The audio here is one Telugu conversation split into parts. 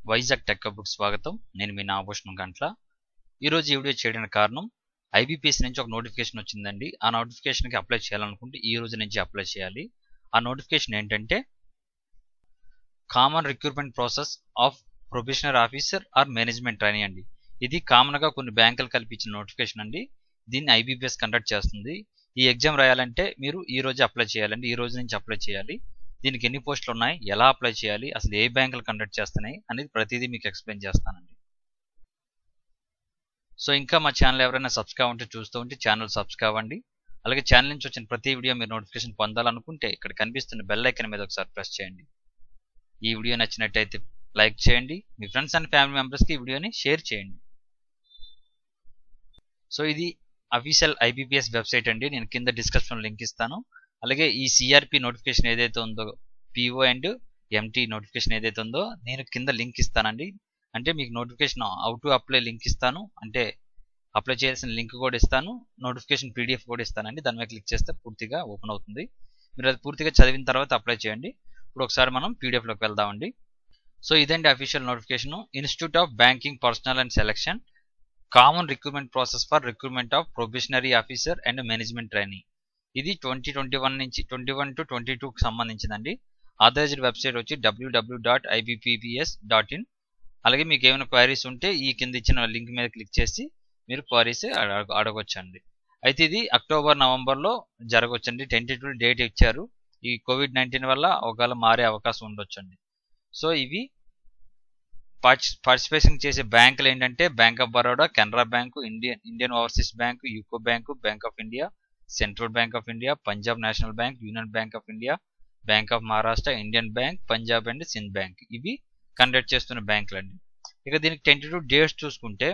వైజాగ్ టెక్ బుక్ స్వాగతం నేను మీ నాభూషణం గంట్ల ఈరోజు ఈ వీడియో చేయడానికి కారణం ఐబీపీఎస్ నుంచి ఒక నోటిఫికేషన్ వచ్చిందండి ఆ నోటిఫికేషన్కి అప్లై చేయాలనుకుంటే ఈ రోజు నుంచి అప్లై చేయాలి ఆ నోటిఫికేషన్ ఏంటంటే common recruitment process of professional officer or management training అండి ఇది కామన్గా కొన్ని బ్యాంకులు కల్పించిన నోటిఫికేషన్ అండి దీన్ని ఐబీపీఎస్ కండక్ట్ చేస్తుంది ఈ ఎగ్జామ్ రాయాలంటే మీరు ఈ రోజు అప్లై చేయాలండి ఈ రోజు నుంచి అప్లై చేయాలి దీనికి ఎన్ని పోస్టులు ఉన్నాయి ఎలా అప్లై చేయాలి అసలు ఏ బ్యాంకులు కండక్ట్ చేస్తున్నాయి అనేది ప్రతిదీ మీకు ఎక్స్ప్లెయిన్ చేస్తానండి సో ఇంకా మా ఛానల్ ఎవరైనా సబ్స్క్రైబ్ ఉంటే చూస్తూ ఉంటే ఛానల్ సబ్స్క్రైబ్ అవ్వండి అలాగే ఛానల్ నుంచి వచ్చిన ప్రతి వీడియో మీరు నోటిఫికేషన్ పొందాలనుకుంటే ఇక్కడ కనిపిస్తున్న బెల్ ఐకన్ మీద ఒకసారి ప్రెస్ చేయండి ఈ వీడియో నచ్చినట్టయితే లైక్ చేయండి మీ ఫ్రెండ్స్ అండ్ ఫ్యామిలీ మెంబర్స్కి ఈ వీడియోని షేర్ చేయండి సో ఇది అఫీషియల్ ఐబీపీఎస్ వెబ్సైట్ అండి నేను కింద డిస్క్రిప్షన్ లింక్ ఇస్తాను అలాగే ఈ సిఆర్పి నోటిఫికేషన్ ఏదైతే ఉందో పిఓ అండ్ ఎంటీ నోటిఫికేషన్ ఏదైతే ఉందో నేను కింద లింక్ ఇస్తానండి అంటే మీకు notification how to apply link ఇస్తాను అంటే అప్లై చేయాల్సిన లింక్ కూడా ఇస్తాను నోటిఫికేషన్ పీడిఎఫ్ కూడా ఇస్తానండి దాని మీద క్లిక్ చేస్తే పూర్తిగా ఓపెన్ అవుతుంది మీరు అది పూర్తిగా చదివిన తర్వాత అప్లై చేయండి ఇప్పుడు ఒకసారి మనం పీడిఎఫ్లోకి వెళ్దామండి సో ఇదండి official notification institute of banking personnel and selection common recruitment process for recruitment of probationary officer and management training ఇది ట్వంటీ ట్వంటీ వన్ నుంచి ట్వంటీ వన్ టు ట్వంటీ టూకి సంబంధించిందండి ఆథరైజ్డ్ వెబ్సైట్ వచ్చి WWW dot IBPS dot in అలాగే మీకు ఏమైనా క్వైరీస్ ఉంటే ఈ కింద ఇచ్చిన లింక్ మీద క్లిక్ చేసి మీరు క్వైరీస్ అడగొచ్చండి అయితే ఇది అక్టోబర్ నవంబర్లో జరగవచ్చండి టెంటేటివ్ డేట్ ఇచ్చారు ఈ కోవిడ్ నైన్టీన్ వల్ల ఒకవేళ మారే అవకాశం ఉండొచ్చండి సో ఇవి పార్టిసిపేషన్ చేసే బ్యాంకులు ఏంటంటే bank of Baroda Canara bank Indian Indian overseas bank UCO bank bank of India central bank of India Punjab national bank union bank of India bank of Maharashtra Indian bank Punjab and Sind bank ఇవి కండక్ట్ చేస్తున్న బ్యాంకులు అండి ఇక దీనికి టెంటేటివ్ డేట్స్ చూసుకుంటే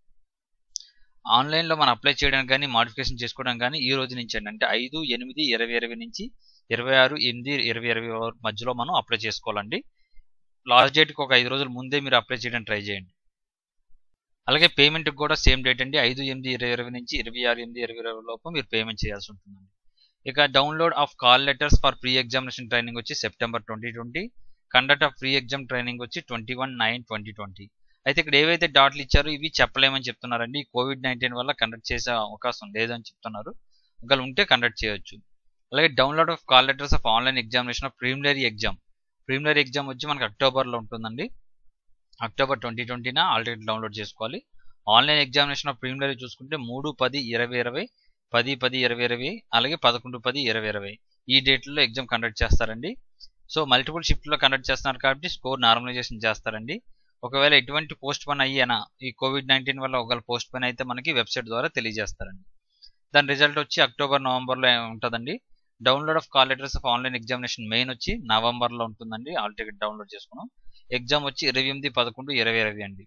ఆన్లైన్లో మనం అప్లై చేయడానికి కానీ మాడిఫికేషన్ చేసుకోవడానికి కానీ ఈ రోజు నుంచి అండి అంటే ఐదు ఎనిమిది ఇరవై ఇరవై నుంచి ఇరవై ఆరు ఎనిమిది ఇరవై ఇరవై మధ్యలో మనం అప్లై చేసుకోవాలండి లాస్ట్ డేట్కి ఒక ఐదు రోజుల ముందే మీరు అప్లై చేయడానికి ట్రై చేయండి అలాగే పేమెంట్కి కూడా సేమ్ డేట్ అండి ఐదు ఎనిమిది ఇరవై ఇరవై నుంచి ఇరవై ఆరు ఎనిమిది ఇరవై ఇరవై లోపు మీరు పేమెంట్ చేయాల్సి ఉంటుందండి ఇక download of call letters for pre examination training వచ్చి September twenty twenty conduct of pre exam training వచ్చి twenty one nine twenty twenty అయితే ఇక్కడ ఏవైతే డాట్లు ఇచ్చారో ఇవి చెప్పలేమని చెప్తున్నారండి కోవిడ్ నైన్టీన్ వల్ల కండక్ట్ చేసే అవకాశం లేదని చెప్తున్నారు ఒకవేళ ఉంటే కండక్ట్ చేయొచ్చు అలాగే download of call letters of online examination of preliminary exam preliminary exam వచ్చి మనకి అక్టోబర్లో ఉంటుందండి అక్టోబర్ ట్వంటీ ట్వంటీన ఆల్రెడీ డౌన్లోడ్ చేసుకోవాలి ఆన్లైన్ ఎగ్జామినేషన్ ఆఫ్ ప్రిలిమినరీ చూసుకుంటే మూడు పది ఇరవై ఇరవై పది పది ఇరవై ఇరవై అలాగే పదకొండు పది ఇరవై ఇరవై ఈ డేట్లో ఎగ్జామ్ కండక్ట్ చేస్తారండి సో మల్టిపుల్ షిఫ్ట్లో కండక్ట్ చేస్తున్నారు కాబట్టి స్కోర్ నార్మలైజేషన్ చేస్తారండి ఒకవేళ ఎటువంటి పోస్ట్ పని అయ్యానా ఈ కోవిడ్ నైన్టీన్ వల్ల ఒకవేళ పోస్ట్ పని అయితే మనకి వెబ్సైట్ ద్వారా తెలియజేస్తారండి దాని రిజల్ట్ వచ్చి అక్టోబర్ నవంబర్లో ఉంటుందండి download of call letters of online examination main వచ్చి నవంబర్లో ఉంటుందండి ఆల్ టికెట్ డౌన్లోడ్ చేసుకున్నాం ఎగ్జామ్ వచ్చి ఇరవై ఎనిమిది పదకొండు ఇరవై ఇరవై అండి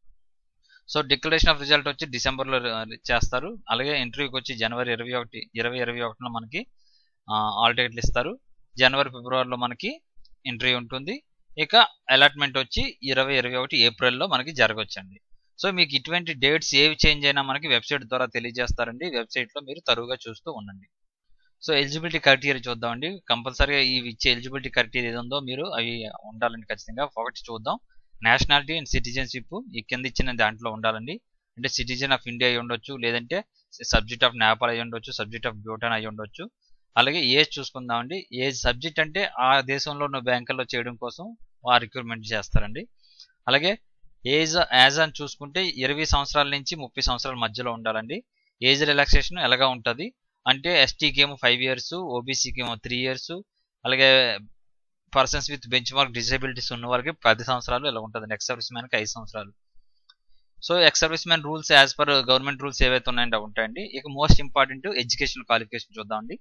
సో డిక్లరేషన్ ఆఫ్ రిజల్ట్ వచ్చి డిసెంబర్లో చేస్తారు అలాగే ఇంటర్వ్యూకి వచ్చి జనవరి ఇరవై ఒకటి ఇరవై ఇరవై ఒకటిలో మనకి ఆల్ టికెట్లు ఇస్తారు జనవరి ఫిబ్రవరిలో మనకి ఇంటర్వ్యూ ఉంటుంది ఇక అలాట్మెంట్ వచ్చి ఇరవై ఇరవై ఒకటి ఏప్రిల్లో మనకి జరగవచ్చండి సో మీకు ఇటువంటి డేట్స్ ఏవి చేంజ్ అయినా మనకి వెబ్సైట్ ద్వారా తెలియజేస్తారండి వెబ్సైట్లో మీరు తరువుగా చూస్తూ ఉండండి సో ఎలిజిబిలిటీ క్రైటీరియా చూద్దామండి కంపల్సరీగా ఇవి ఇచ్చే ఎలిజిబిలిటీ క్రైటీరియా ఏది ఉందో మీరు అవి ఉండాలండి ఖచ్చితంగా ఒకటి చూద్దాం నేషనాలిటీ అండ్ సిటిజన్షిప్ ఈ కింద ఇచ్చిన దాంట్లో ఉండాలండి అంటే సిటిజన్ ఆఫ్ ఇండియా అయి ఉండొచ్చు లేదంటే సబ్జెక్ట్ ఆఫ్ నేపాల్ అయి ఉండొచ్చు సబ్జెక్ట్ ఆఫ్ భూటాన్ అయి ఉండొచ్చు అలాగే ఏజ్ చూసుకుందామండి ఏజ్ సబ్జెక్ట్ అంటే ఆ దేశంలో ఉన్న బ్యాంకుల్లో చేయడం కోసం ఆ రిక్రూట్మెంట్ చేస్తారండి అలాగే ఏజ్ యాజ్ అని చూసుకుంటే ఇరవై సంవత్సరాల నుంచి ముప్పై సంవత్సరాల మధ్యలో ఉండాలండి ఏజ్ రిలాక్సేషన్ ఎలాగా ఉంటుంది అంటే ఎస్టీకి ఏమో ఫైవ్ ఇయర్స్ ఓబీసీకి ఏమో త్రీ ఇయర్స్ అలాగే persons with benchmark disabilities ఉన్న వాళ్ళకి పది సంవత్సరాలు ఇలా ఉంటుంది ఎక్స్ సర్వీస్ మ్యాన్కి ఐదు సంవత్సరాలు so ex serviceman rules as per government rules ఏవైతే ఉన్నాయంటే ఉంటాయండి ఇక మోస్ట్ ఇంపార్టెంట్ ఎడ్యుకేషన్ క్వాలిఫికేషన్ చూద్దామండి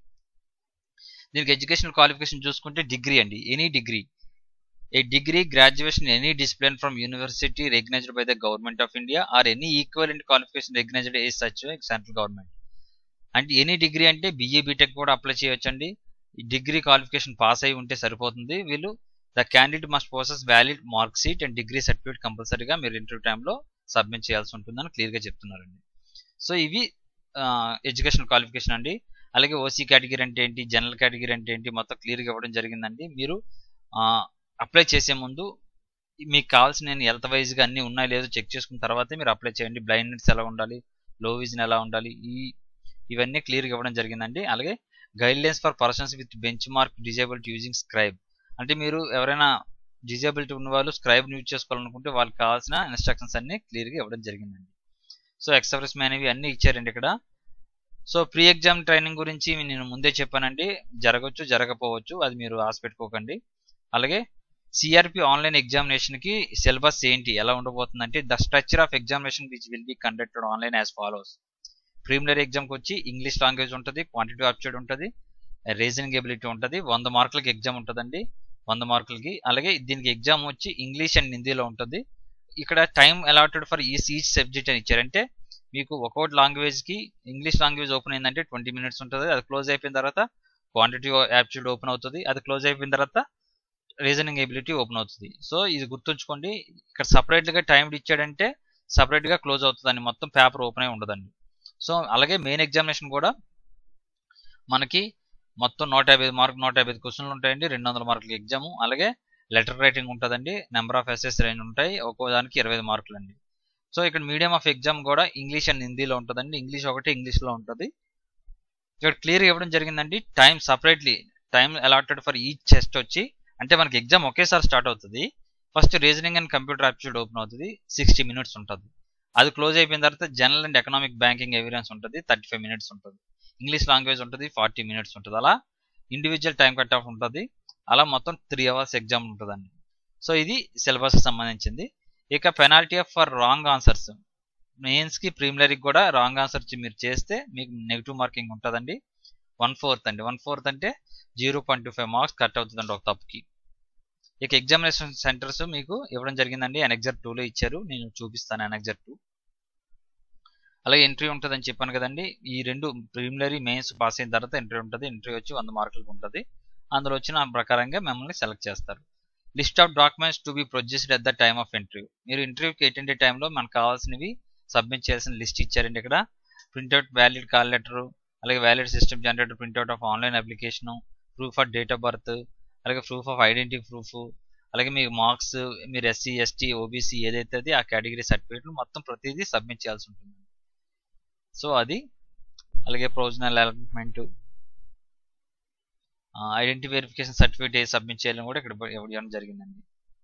దీనికి ఎడ్యుకేషన్ క్వాలిఫికేషన్ చూసుకుంటే డిగ్రీ అండి any degree a degree graduation any discipline from university recognized by the government of India or any equivalent qualification recognized a such central government అంటే ఎనీ డిగ్రీ అంటే బీఏ బీటెక్ కూడా అప్లై చేయొచ్చండి డిగ్రీ క్వాలిఫికేషన్ పాస్ అయి ఉంటే సరిపోతుంది వీళ్ళు the candidate must process valid mark sheet and degree certificate కంపల్సరీగా మీరు ఇంటర్వ్యూ టైంలో సబ్మిట్ చేయాల్సి ఉంటుందని క్లియర్గా చెప్తున్నారండి సో ఇవి ఎడ్యుకేషన్ క్వాలిఫికేషన్ అండి అలాగే ఓసీ కేటగిరీ అంటే ఏంటి జనరల్ కేటగిరీ అంటే ఏంటి మొత్తం క్లియర్గా ఇవ్వడం జరిగిందండి మీరు అప్లై చేసే ముందు మీకు కావాల్సిన నేను హెల్త్ వైజ్గా అన్నీ ఉన్నాయి లేదో చెక్ చేసుకున్న తర్వాతే మీరు అప్లై చేయండి బ్లైండ్నెస్ ఎలా ఉండాలి లో విజన్ ఎలా ఉండాలి ఈ ఇవన్నీ క్లియర్గా ఇవ్వడం జరిగిందండి అలాగే guidelines for persons with benchmark disability using scribe అంటే మీరు ఎవరైనా డిజేబిలిటీ ఉన్న వాళ్ళు స్క్రైబ్ యూజ్ చేసుకోవాలనుకుంటే వాళ్ళకి కావాల్సిన ఇన్స్ట్రక్షన్స్ అన్ని క్లియర్గా ఇవ్వడం జరిగిందండి సో ఎక్సప్రెస్ అనేవి అన్ని ఇచ్చారండి ఇక్కడ సో ప్రీ ఎగ్జామ్ ట్రైనింగ్ గురించి నేను ముందే చెప్పానండి జరగవచ్చు జరగకపోవచ్చు అది మీరు ఆశ పెట్టుకోకండి అలాగే సిఆర్పి ఆన్లైన్ ఎగ్జామినేషన్కి సిలబస్ ఏంటి ఎలా ఉండబోతుందంటే the structure of examination which will be conducted online as follows preliminary ఎగ్జామ్కి వచ్చి ఇంగ్లీష్ లాంగ్వేజ్ ఉంటుంది క్వాంటిటీ ఆప్షన్ ఉంటుంది రీజనింగ్ ఎబిలిటీ ఉంటుంది వంద మార్కులకి ఎగ్జామ్ ఉంటుందండి వంద మార్కులకి అలాగే దీనికి ఎగ్జామ్ వచ్చి ఇంగ్లీష్ అండ్ హిందీలో ఉంటుంది ఇక్కడ time allotted for each each subject అని ఇచ్చారంటే మీకు ఒక్కొక్కటి లాంగ్వేజ్కి ఇంగ్లీష్ లాంగ్వేజ్ ఓపెన్ అయిందంటే ట్వంటీ మినిట్స్ ఉంటుంది అది క్లోజ్ అయిపోయిన తర్వాత క్వాంటిటీ యాప్టిట్యూడ్ ఓపెన్ అవుతుంది అది క్లోజ్ అయిపోయిన తర్వాత రీజనింగ్ ఎబిలిటీ ఓపెన్ అవుతుంది సో ఇది గుర్తుంచుకోండి ఇక్కడ సపరేట్గా టైం ఇచ్చాడంటే సపరేట్గా క్లోజ్ అవుతుందండి మొత్తం పేపర్ ఓపెన్ అయి ఉండదండి సో అలాగే మెయిన్ ఎగ్జామినేషన్ కూడా మనకి మొత్తం నూట యాభై మార్క్ నూట యాభై క్వశ్చన్లు ఉంటాయండి రెండు వందల మార్కులకి ఎగ్జామ్ అలాగే లెటర్ రైటింగ్ ఉంటుందండి నెంబర్ ఆఫ్ ఎస్ఎస్ రెండు ఉంటాయి ఒక్కో దానికి ఇరవై ఐదు మార్కులు అండి సో ఇక్కడ మీడియం ఆఫ్ ఎగ్జామ్ కూడా ఇంగ్లీష్ అండ్ హిందీలో ఉంటుందండి ఇంగ్లీష్ ఒకటి ఇంగ్లీష్లో ఉంటుంది ఇక్కడ క్లియర్ ఇవ్వడం జరిగిందండి time separately time allotted for each test వచ్చి అంటే మనకి ఎగ్జామ్ ఒకేసారి స్టార్ట్ అవుతుంది first reasoning and computer aptitude open అవుతుంది సిక్స్టీ మినిట్స్ ఉంటుంది అది క్లోజ్ అయిపోయిన తర్వాత general and economic banking evidence ఉంటుంది థర్టీ ఫైవ్ మినిట్స్ ఉంటుంది ఇంగ్లీష్ లాంగ్వేజ్ ఉంటుంది ఫార్టీ మినిట్స్ ఉంటుంది అలా ఇండివిజువల్ టైం కట్ ఆఫ్ ఉంటుంది అలా మొత్తం త్రీ అవర్స్ ఎగ్జామ్ ఉంటుందండి సో ఇది సిలబస్ సంబంధించింది ఇక penalty of for wrong answers మెయిన్స్కి ప్రీమిలరీకి కూడా రాంగ్ ఆన్సర్ మీరు చేస్తే మీకు నెగిటివ్ మార్కింగ్ ఉంటుందండి వన్ ఫోర్త్ అండి వన్ ఫోర్త్ అంటే zero point two five marks cut అవుతుందండి ఒక తప్పుకి ఇక ఎగ్జామినేషన్ సెంటర్స్ మీకు ఇవ్వడం జరిగిందండి ఎనెక్జర్ టూలో ఇచ్చారు నేను చూపిస్తాను ఎనెక్జర్ టూ అలాగే ఎంట్రీ ఉంటుందని చెప్పాను కదండి ఈ రెండు ప్రిలిమినరీ మెయిన్స్ పాస్ అయిన తర్వాత ఎంట్రీ ఉంటుంది ఎంట్రీ వచ్చి వంద మార్కులకు ఉంటుంది అందులో వచ్చిన ప్రకారంగా మిమ్మల్ని సెలెక్ట్ చేస్తారు list of documents to be produced at the time of interview మీరు ఇంటర్వ్యూకి అటెండ్ టైంలో మనకు కావాల్సినవి సబ్మిట్ చేయాల్సిన లిస్ట్ ఇచ్చారండి ఇక్కడ ప్రింట్అవుట్ వ్యాలిడ్ కాల్ లెటర్ అలాగే valid system generator printout of online application proof of date of birth అలాగే ప్రూఫ్ ఆఫ్ ఐడెంటిటీ ప్రూఫ్ అలాగే మీ మార్క్స్ మీరు ఎస్సీ ఎస్టీ ఓబీసీ ఏదైతే అది ఆ కేటగిరీ సర్టిఫికేట్లు మొత్తం ప్రతిదీ సబ్మిట్ చేయాల్సి ఉంటుంది సో అది అలాగే provisional allotment identity verification certificate ఏ సబ్మిట్ చేయాలని కూడా ఇక్కడ ఇవ్వడం జరిగిందండి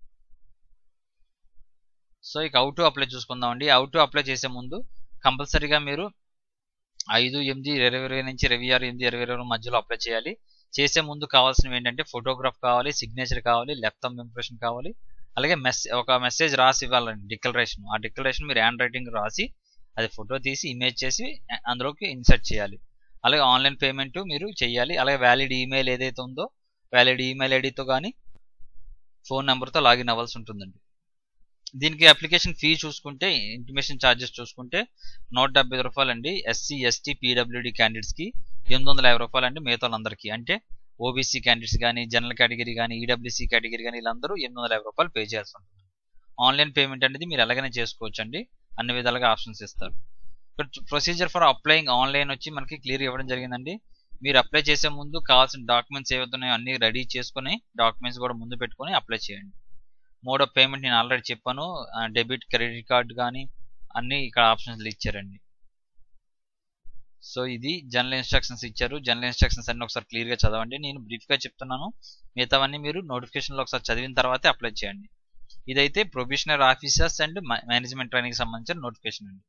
సో ఇక అవుట్ టు అప్లై చూసుకుందామండి అవుట్ టు అప్లై చేసే ముందు కంపల్సరీగా మీరు ఐదు ఎనిమిది ఇరవై ఇరవై నుంచి ఇరవై ఆరు ఎనిమిది ఇరవై ఇరవై మధ్యలో అప్లై చేయాలి చేసే ముందు కావాల్సినవి ఏంటంటే ఫోటోగ్రాఫ్ కావాలి సిగ్నేచర్ కావాలి లెఫ్ట్ థంబ్ ఇంప్రెషన్ కావాలి అలాగే మెస్ ఒక మెసేజ్ రాసి ఇవ్వాలండి డిక్లరేషన్ ఆ డిక్లరేషన్ మీరు హ్యాండ్ రైటింగ్ రాసి అది ఫోటో తీసి ఇమేజ్ చేసి అందులోకి ఇన్సర్ట్ చేయాలి అలాగే ఆన్లైన్ పేమెంట్ మీరు చేయాలి అలాగే వ్యాలిడ్ ఈమెయిల్ ఏదైతే ఉందో వ్యాలిడ్ ఈమెయిల్ ఐడితో కానీ ఫోన్ నెంబర్తో లాగిన్ అవ్వాల్సి ఉంటుందండి దీనికి అప్లికేషన్ ఫీ చూసుకుంటే ఇంటిమేషన్ ఛార్జెస్ చూసుకుంటే నూట డెబ్బై రూపాయలు అండి ఎస్సీ ఎస్టీ పీడబ్ల్యూడి క్యాండిడేట్స్కి ఎనిమిది వందల యాభై రూపాయలు అండి మిగతా వాళ్ళందరికీ అంటే ఓబీసీ క్యాండిడేట్స్ కానీ జనరల్ కేటగిరీ కానీ ఈడబ్ల్యూసీ కేటగిరీ కానీ వీళ్ళందరూ ఎనిమిది వందల యాభై రూపాయలు పే చేయాల్సి ఉంటుంది ఆన్లైన్ పేమెంట్ అనేది మీరు ఎలాగైనా చేసుకోవచ్చు అండి అన్ని విధాలుగా ఆప్షన్స్ ఇస్తారు ఇక్కడ ప్రొసీజర్ ఫర్ అప్లయింగ్ ఆన్లైన్ వచ్చి మనకి క్లియర్ ఇవ్వడం జరిగిందండి మీరు అప్లై చేసే ముందు కావాల్సిన డాక్యుమెంట్స్ ఏవైతున్నాయో అన్ని రెడీ చేసుకుని డాక్యుమెంట్స్ కూడా ముందు పెట్టుకొని అప్లై చేయండి మోడ్ ఆఫ్ పేమెంట్ నేను ఆల్రెడీ చెప్పాను డెబిట్ క్రెడిట్ కార్డ్ కానీ అన్ని ఇక్కడ ఆప్షన్స్ ఇచ్చారండి సో ఇది జనరల్ ఇన్స్ట్రక్షన్స్ ఇచ్చారు జనరల్ ఇన్స్ట్రక్షన్స్ అన్ని ఒకసారి క్లియర్గా చదవండి నేను బ్రీఫ్గా చెప్తున్నాను మిగతావన్నీ మీరు నోటిఫికేషన్లో ఒకసారి చదివిన తర్వాతే అప్లై చేయండి ఇదైతే professional officers and management training సంబంధించిన నోటిఫికేషన్ అండి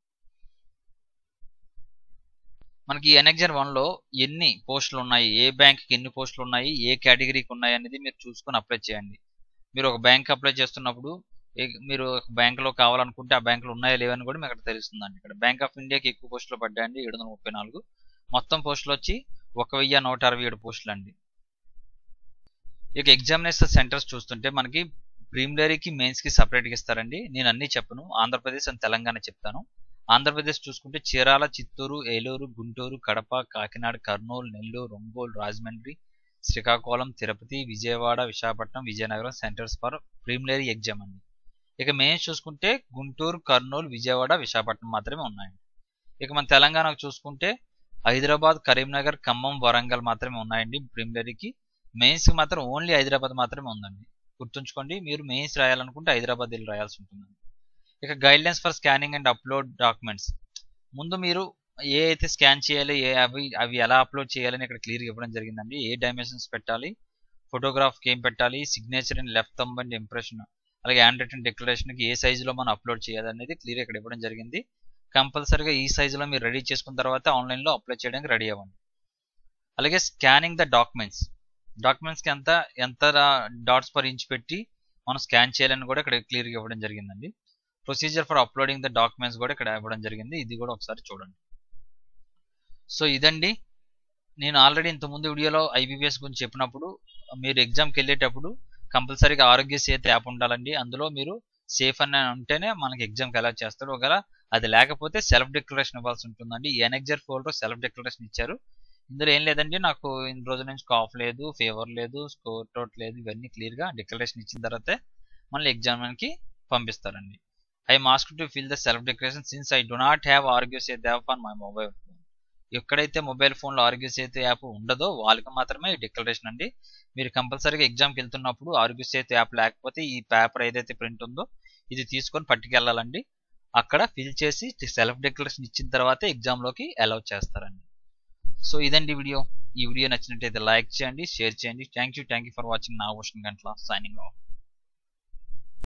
మనకి ఎన్ఎక్జర్ వన్లో ఎన్ని పోస్టులు ఉన్నాయి ఏ బ్యాంక్కి ఎన్ని పోస్టులు ఉన్నాయి ఏ కేటగిరీకి ఉన్నాయి అనేది మీరు చూసుకొని అప్లై చేయండి మీరు ఒక బ్యాంక్ అప్లై చేస్తున్నప్పుడు మీరు ఒక బ్యాంకులో కావాలనుకుంటే ఆ బ్యాంకులో ఉన్నాయా లేవని కూడా మీకు అక్కడ తెలుస్తుందండి ఇక్కడ బ్యాంక్ ఆఫ్ ఇండియాకి ఎక్కువ పోస్టులు పడ్డాయండి ఏడు వందల ముప్పై నాలుగు మొత్తం పోస్టులు వచ్చి ఒక వెయ్యి నూట అరవై ఏడు పోస్టులు అండి ఇక ఎగ్జామినేషన్ సెంటర్స్ చూస్తుంటే మనకి ప్రీమిలరీకి మెయిన్స్కి సపరేట్గా ఇస్తారండి నేను అన్నీ చెప్పను ఆంధ్రప్రదేశ్ అండ్ తెలంగాణ చెప్తాను ఆంధ్రప్రదేశ్ చూసుకుంటే Chirala Chittoor Eluru Guntur Kadapa Kakinada Kurnool Nellore Ongole Rajahmundry Srikakulam Tirupati Vijayawada Visakhapatnam Vizianagaram centres for preliminary exam అండి ఇక మెయిన్స్ చూసుకుంటే గుంటూరు కర్నూలు విజయవాడ విశాఖపట్నం మాత్రమే ఉన్నాయండి ఇక మన తెలంగాణకు చూసుకుంటే హైదరాబాద్ కరీంనగర్ ఖమ్మం వరంగల్ మాత్రమే ఉన్నాయండి ప్రీమిలరీకి మెయిన్స్కి మాత్రం ఓన్లీ హైదరాబాద్ మాత్రమే ఉందండి గుర్తుంచుకోండి మీరు మెయిన్స్ రాయాలనుకుంటే హైదరాబాద్ వెళ్ళి రాయాల్సి ఉంటుంది ఇక guidelines for scanning and upload documents ముందు మీరు ఏ అయితే స్కాన్ చేయాలి ఏ అవి అవి ఎలా అప్లోడ్ చేయాలని ఇక్కడ క్లియర్గా ఇవ్వడం జరిగిందండి ఏ డైమెన్షన్స్ పెట్టాలి ఫోటోగ్రాఫ్కి ఏం పెట్టాలి signature and left thumb and impression అలాగే హ్యాండ్ రిటర్న్ డిక్లరేషన్కి ఏ సైజులో మనం అప్లోడ్ చేయాలి అనేది క్లియర్ ఇక్కడ ఇవ్వడం జరిగింది కంపల్సరీగా ఈ సైజులో మీరు రెడీ చేసుకున్న తర్వాత ఆన్లైన్లో అప్లై చేయడానికి రెడీ అవ్వండి అలాగే స్కానింగ్ ద డాక్యుమెంట్స్ డాక్యుమెంట్స్కి ఎంత ఎంత డాట్స్ పర్ ఇంచ్ పెట్టి మనం స్కాన్ చేయాలని కూడా ఇక్కడ క్లియర్గా ఇవ్వడం జరిగిందండి procedure for uploading the documents కూడా ఇక్కడ ఇవ్వడం జరిగింది ఇది కూడా ఒకసారి చూడండి సో ఇదండి నేను ఆల్రెడీ ఇంతకుముందు వీడియోలో ఐబీబీఎస్ గురించి చెప్పినప్పుడు మీరు ఎగ్జామ్కి వెళ్ళేటప్పుడు కంపల్సరీగా ఆరోగ్య సేతు యాప్ ఉండాలండి అందులో మీరు సేఫ్ అని ఉంటేనే మనకి ఎగ్జామ్కి ఎలా చేస్తాడు ఒకవేళ అది లేకపోతే సెల్ఫ్ డిక్లరేషన్ ఇవ్వాల్సి ఉంటుందండి ఈ ఎనెక్జర్ ఫోల్డర్ సెల్ఫ్ డిక్లరేషన్ ఇచ్చారు ఇందులో ఏం లేదండి నాకు ఇన్ని రోజుల నుంచి కాఫ్ లేదు ఫీవర్ లేదు స్కోర్ టోట్ లేదు ఇవన్నీ క్లియర్గా డిక్లరేషన్ ఇచ్చిన తర్వాతే మళ్ళీ ఎగ్జామ్కి పంపిస్తారండి I must to fill the self declaration since I do not have Aarogya Setu app on my mobile phone ఎక్కడైతే మొబైల్ ఫోన్లో ఆరోగ్య సేతు యాప్ ఉండదో వాళ్ళకి మాత్రమే ఈ డిక్లరేషన్ అండి మీరు కంపల్సరీగా ఎగ్జామ్కి వెళ్తున్నప్పుడు ఆరోగ్య సేతు యాప్ లేకపోతే ఈ పేపర్ ఏదైతే ప్రింట్ ఉందో ఇది తీసుకొని పట్టుకెళ్ళాలండి అక్కడ ఫిల్ చేసి సెల్ఫ్ డిక్లరేషన్ ఇచ్చిన తర్వాత ఎగ్జామ్లోకి అలౌ చేస్తారండి సో ఇదండి వీడియో ఈ వీడియో నచ్చినట్టయితే లైక్ చేయండి షేర్ చేయండి thank you thank you for watching నా క్వశ్చన్ గంటల సైనింగ్ ఆఫ్